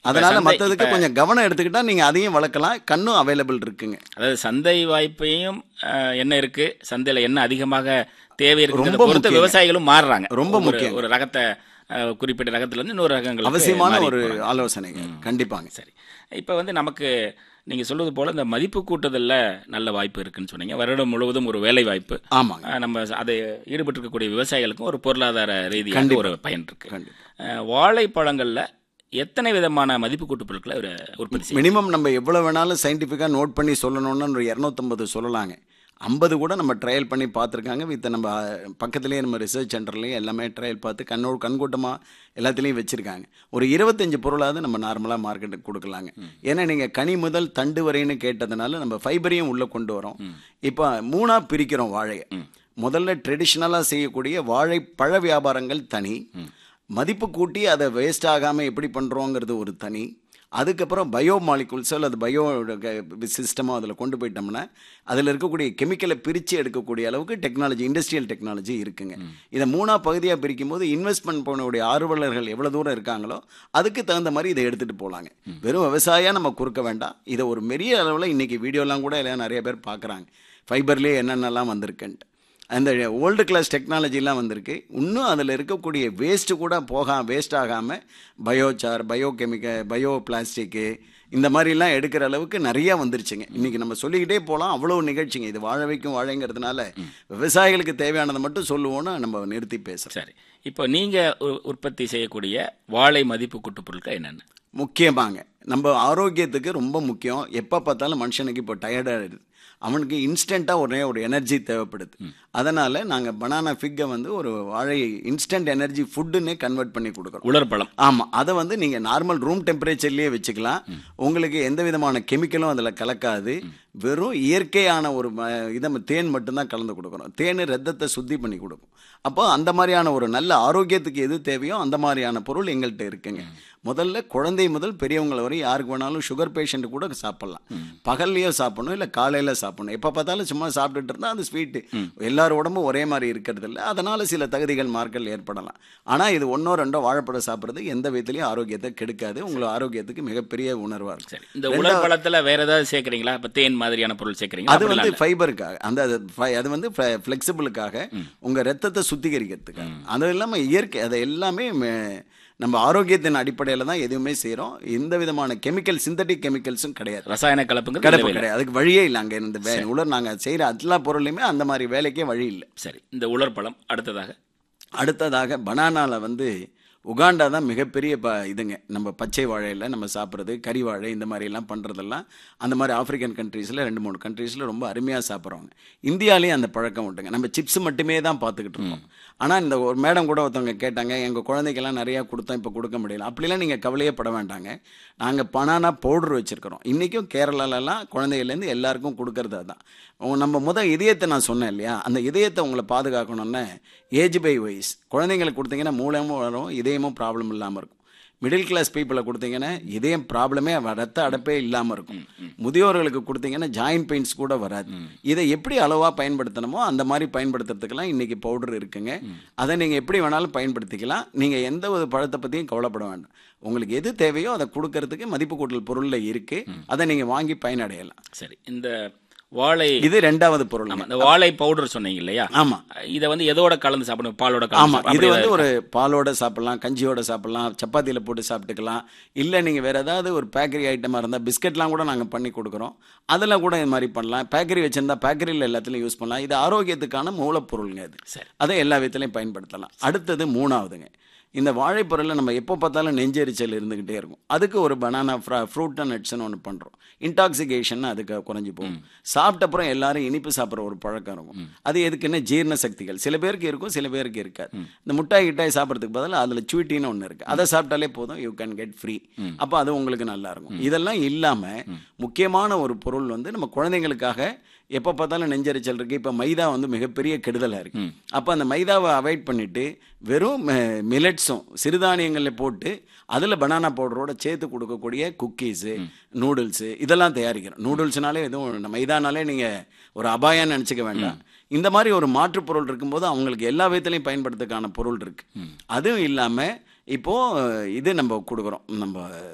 அதனால சந்தை- மற்றதுக்கு இப்ப- கொஞ்சம் கவனம் எடுத்துக்கிட்டா நீங்கள் அதையும் வளர்க்கலாம் கண்ணும் அவைலபிள் இருக்குங்க அதாவது சந்தை வாய்ப்பையும் அஹ், என்ன இருக்கு சந்தையில என்ன அதிகமாக தேவை இருக்கிறத ரொம்ப பொறுத்து முக்கியம். விவசாயிகளும் மாறுறாங்க ரொம்ப ஒரு- முக்கியம். ஒரு ரகத்தை அஹ், குறிப்பிட்ட ரகத்துல இருந்து இன்னொரு ரகங்களுக்கு அவசியமான மாறி ஒரு போறாங்க. ஆலோசனைங்க கண்டிப்பாங்க சரி இப்போ வந்து நமக்கு நீங்க சொல்வது போல இந்த மதிப்பு கூட்டுதல்ல நல்ல வாய்ப்பு இருக்குன்னு சொன்னீங்க வருடம் முழுவதும் ஒரு வேலை வாய்ப்பு ஆமாங்க அஹ், நம்ம அதை ஈடுபட்டிருக்கக்கூடிய விவசாயிகளுக்கும் ஒரு பொருளாதார ரீதியாக கண்டிப்பா. ஒரு பயன் இருக்கு கண்டிப்பா. அஹ், வாழைப்பழங்கள்ல எத்தனை விதமான மதிப்பு கூட்டு பொருட்களை ஒரு உற்பத்தி செய்யும் மினிமம் நம்ம எவ்வளோ வேணாலும் சயின்டிஃபிக்காக நோட் பண்ணி சொல்லணும்னு ஒரு இரநூத்தம்பது சொல்லலாங்க ஐம்பது கூட நம்ம ட்ரையல் பண்ணி பார்த்துருக்காங்க வித் நம்ம அஹ், பக்கத்துலேயே நம்ம ரிசர்ச் சென்டர்லேயும் எல்லாமே ட்ரையல் பார்த்து கண்ணோடு கண்கூட்டமாக எல்லாத்துலேயும் வச்சுருக்காங்க ஒரு இருபத்தஞ்சு பொருளாவது நம்ம நார்மலாக மார்க்கெட்டுக்கு கொடுக்கலாங்க ஏன்னா நீங்கள் கனி முதல் தண்டு வரைன்னு கேட்டதுனால நம்ம ஃபைபரையும் உள்ளே கொண்டு வரோம் இப்போ மூணாக பிரிக்கிறோம் வாழையை முதல்ல ட்ரெடிஷ்னலாக செய்யக்கூடிய வாழை பழ வியாபாரங்கள் தனி மதிப்பு கூட்டி அதை வேஸ்ட் ஆகாமல் எப்படி பண்ணுறோங்கிறது ஒரு தனி அதுக்கப்புறம் பயோ மாலிகுல்ஸோ அல்லது பயோ சிஸ்டமோ அதில் கொண்டு போயிட்டோம்னா அதில் இருக்கக்கூடிய கெமிக்கலை பிரித்து எடுக்கக்கூடிய அளவுக்கு டெக்னாலஜி இண்டஸ்ட்ரியல் டெக்னாலஜி இருக்குங்க இதை மூணா பகுதியாக பிரிக்கும் போது இன்வெஸ்ட்மெண்ட் போனவுடைய ஆர்வலர்கள் எவ்வளோ தூரம் இருக்காங்களோ அதுக்கு தகுந்த மாதிரி இதை எடுத்துகிட்டு போகலாங்க வெறும் விவசாயம் நம்ம குறுக்க வேண்டாம் இதை ஒரு பெரிய அளவில் இன்றைக்கி வீடியோலாம் கூட எல்லாம் நிறைய பேர் பார்க்குறாங்க ஃபைபர்லேயே என்னென்னலாம் வந்திருக்குன்ட்டு அந்த ஓல்டு கிளாஸ் டெக்னாலஜிலாம் வந்திருக்கு இன்னும் அதில் இருக்கக்கூடிய வேஸ்ட்டு கூட போகா வேஸ்ட் ஆகாமல் biochar bio chemical bio plastic இந்த மாதிரிலாம் எடுக்கிற அளவுக்கு நிறையா வந்துருச்சுங்க இன்றைக்கி நம்ம சொல்லிக்கிட்டே போகலாம் அவ்வளோ நிகழ்ச்சிங்க இது வாழ வைக்கும் வாழைங்கிறதுனால விவசாயிகளுக்கு தேவையானதை மட்டும் சொல்லுவோன்னு நம்ம நிறுத்தி பேசுகிறோம் சரி இப்போ நீங்க உ- உற்பத்தி செய்யக்கூடிய வாழை மதிப்பு கூட்டு பொருட்கள் என்னென்ன முக்கியமாங்க நம்ம ஆரோக்கியத்துக்கு ரொம்ப முக்கியம் எப்போ பார்த்தாலும் மனுஷனுக்கு இப்போ டயர்டாக அவனுக்கு இன்ஸ்டண்ட்டாக ஒரே ஒரு எனர்ஜி தேவைப்படுது அதனால் நாங்கள் பனானா ஃபிக்கை வந்து ஒரு வாழை இன்ஸ்டன்ட் எனர்ஜி ஃபுட்டுன்னு கன்வெர்ட் பண்ணி கொடுக்குறோம் உலர்பழம் ஆமாம் அதை வந்து நீங்கள் நார்மல் ரூம் டெம்பரேச்சர்லேயே வச்சுக்கலாம் உங்களுக்கு எந்த விதமான கெமிக்கலும் அதில் கலக்காது வெறும் இயற்கையான ஒரு ம- இதை ம- தேன் மட்டும்தான் கலந்து கொடுக்குறோம் தேன் ரத்தத்தை சுத்தி பண்ணி கொடுக்கும் அப்போ அந்த மாதிரியான ஒரு நல்ல ஆரோக்கியத்துக்கு எது தேவையோ அந்த மாதிரியான பொருள் எங்கள்கிட்ட இருக்குங்க முதல்ல குழந்தை முதல் பெரியவங்க வரை யாருக்கு வேணாலும் சுகர் பேஷண்ட் கூட சாப்பிட்லாம் பகல்லையோ சாப்பிடணும் இல்லை காலையில் சாப்பிடணும் எப்போ பார்த்தாலும் சும்மா சாப்பிட்டுட்டு இருந்தால் அது ஸ்வீட்டு எல்லார் உடம்பும் ஒரே மாதிரி இருக்கிறது இல்லை அதனால் சில தகுதிகள் மார்க்கள் ஏற்படலாம் ஆனால் இது ஒன்றோ ரெண்டோ வாழைப்பழம் சாப்பிட்றது எந்த விதத்துலையும் ஆரோக்கியத்தை கெடுக்காது உங்களை ஆரோக்கியத்துக்கு மிகப்பெரிய உணர்வாக இருக்கும் சரி இந்த உலர்பழத்துல வேற ஏதாவது சேர்க்கறீங்களா இப்ப தேன் மாதிரியான பொருள் சேர்க்கறீங்களா அது வந்து அப்படிலாம் இல்ல. ஃபைபருக்காக அந்த அது fi- அது வந்து ஃப்ளெக்சிபிளுக்காக உங்கள் ரத்தத்தை சுத்திகரிக்கிறதுக்காக அது இல்லாமல் இயற்கை அதை எல்லாமே ம- நம்ம ஆரோக்கியத்தின் அடிப்படையில் தான் எதுவுமே செய்கிறோம் எந்த விதமான கெமிக்கல் சிந்தட்டிக் கெமிக்கல்ஸும் கிடையாது ரசாயன கலப்புங்கிறது கிடைப்பு இல்லவே இல்ல. கிடையாது அதுக்கு வழியே இல்லை அங்கே இந்த வே உலர் நாங்கள் செய்கிற எல்லா பொருளையுமே அந்த மாதிரி வேலைக்கே வழி இல்லை சரி இந்த உலர்பழம் அடுத்ததாக அடுத்ததாக பனானாவில் வந்து உகாண்டா தான் மிகப்பெரிய ப இதுங்க நம்ம பச்சை வாழையில் நம்ம சாப்பிட்றது கறி வாழை இந்த மாதிரிலாம் பண்ணுறதெல்லாம் அந்த மாதிரி ஆப்பிரிக்கன் கண்ட்ரீஸில் ரெண்டு மூணு கண்ட்ரீஸில் ரொம்ப அருமையாக சாப்பிட்றவங்க இந்தியாலேயும் அந்த பழக்கம் உண்டுங்க நம்ம சிப்ஸ் மட்டுமே தான் பார்த்துக்கிட்டு இருக்கோம் ஆனால் இந்த ஒரு மேடம் கூட ஒருத்தவங்க கேட்டாங்க எங்கள் குழந்தைக்கெல்லாம் நிறையா கொடுத்தோம் இப்போ கொடுக்க முடியல அப்படிலாம் நீங்கள் கவலையே பட வேண்டாங்க நாங்கள் பனானா பவுடர் வச்சுருக்கிறோம் இன்றைக்கும் கேரளாலலாம் குழந்தைகள்லேருந்து எல்லாருக்கும் கொடுக்கறது அதுதான் உங்க- நம்ம முத இதயத்தை நான் சொன்னேன் இல்லையா அந்த இதயத்தை உங்களை பாதுகாக்கணும்னா ஏஜ் பை வயஸ் குழந்தைங்களுக்கு கொடுத்தீங்கன்னா மூலமும் வரும் இதயமும் ப்ராப்ளம் இல்லாமல் இருக்கும் மிடில் கிளாஸ் பீப்புளை கொடுத்தீங்கன்னா இதயம் ப்ராப்ளமே வ- ரத்த அடைப்பே இல்லாமல் இருக்கும் முதியோர்களுக்கு கொடுத்தீங்கன்னா ஜாயின்ட் பெயின்ஸ் கூட வராது இதை எப்படி அளவாக பயன்படுத்தணுமோ அந்த மாதிரி பயன்படுத்துறதுக்கெல்லாம் இன்னைக்கு பவுடர் இருக்குங்க அதை நீங்கள் எப்படி வேணாலும் பயன்படுத்திக்கலாம் நீங்கள் எந்த ஒரு பழத்தை பற்றியும் கவலைப்பட வேண்டாம் உங்களுக்கு எது தேவையோ அதை கொடுக்கறதுக்கு மதிப்பு கூட்டல் பொருளில் இருக்குது அதை நீங்கள் வாங்கி பயனடையலாம் சரி இந்த வாழை இது ரெண்டாவது பொருள் ஆமா, இந்த வாழை பவுடர் சொன்னீங்க இல்லையா ஆமா இதை வந்து எதோட கலந்து சாப்பிடணும் பாலோட கலந்து ஆமா சாப்பிடணும். இது அப்படி வந்து ஏதாவது ஒரு பாலோட சாப்பிடலாம் கஞ்சியோட சாப்பிடலாம் சப்பாத்தியில போட்டு சாப்பிட்டுக்கலாம் இல்ல நீங்க வேற ஏதாவது ஒரு பேக்கரி ஐட்டமா இருந்தா பிஸ்கட்லாம் கூட நாங்க பண்ணி கொடுக்குறோம் அதில் கூட இது மாதிரி பண்ணலாம் பேக்கரி வச்சிருந்தா பேக்கரியில் எல்லாத்துலயும் யூஸ் பண்ணலாம் இது ஆரோக்கியத்துக்கான மூலப்பொருளுங்க இது சரி. அதை எல்லா விதத்துலையும் பயன்படுத்தலாம் அடுத்தது மூணாவதுங்க இந்த வாழைப்பொருளில் நம்ம எப்போ பார்த்தாலும் நெஞ்செரிச்சல் இருந்துக்கிட்டே இருக்கும் அதுக்கு ஒரு பனானா ஃப்ரா ஃப்ரூட் அண்ட் நட்ஸ்னு ஒன்று பண்ணுறோம் இன்டாக்சிகேஷன் அதுக்கு குறைஞ்சி போகும் சாப்பிட்ட அப்புறம் எல்லாரும் இனிப்பு சாப்பிட்ற ஒரு பழக்கம் இருக்கும் அது எதுக்குன்னா ஜீரண சக்திகள் சில பேருக்கு இருக்கும் சில பேருக்கு இருக்காது இந்த முட்டாய் கிட்டாய் சாப்பிட்றதுக்கு பதிலா அதில் ஸ்வீட்டின்னு ஒன்று இருக்குது அதை சாப்பிட்டாலே போதும் யூ கேன் கெட் ஃப்ரீ அப்போ அது உங்களுக்கு நல்லா இருக்கும் இதெல்லாம் இல்லாமல் முக்கியமான ஒரு பொருள் வந்து நம்ம குழந்தைங்களுக்காக எப்போ பார்த்தாலும் நெஞ்சரிச்சல் இருக்குது இப்போ மைதா வந்து மிகப்பெரிய கெடுதலாக இருக்குது அப்போ அந்த மைதாவை அவாய்ட் பண்ணிட்டு வெறும் மில்லட்ஸும் சிறுதானியங்களில் போட்டு அதில் பனானா பவுடரோட சேர்த்து கொடுக்கக்கூடிய குக்கீஸு நூடுல்ஸு இதெல்லாம் தயாரிக்கிறோம் நூடுல்ஸ்னாலே எதுவும் மைதானாலே நீங்கள் ஒரு அபாயம்னு நினச்சிக்க வேண்டாம் இந்த மாதிரி ஒரு மாற்றுப் பொருள் இருக்கும்போது அவங்களுக்கு எல்லா விதத்துலையும் பயன்படுத்துறதுக்கான பொருள் இருக்குது அதுவும் இல்லாமல் இப்போது இது நம்ம கொடுக்குறோம் நம்ம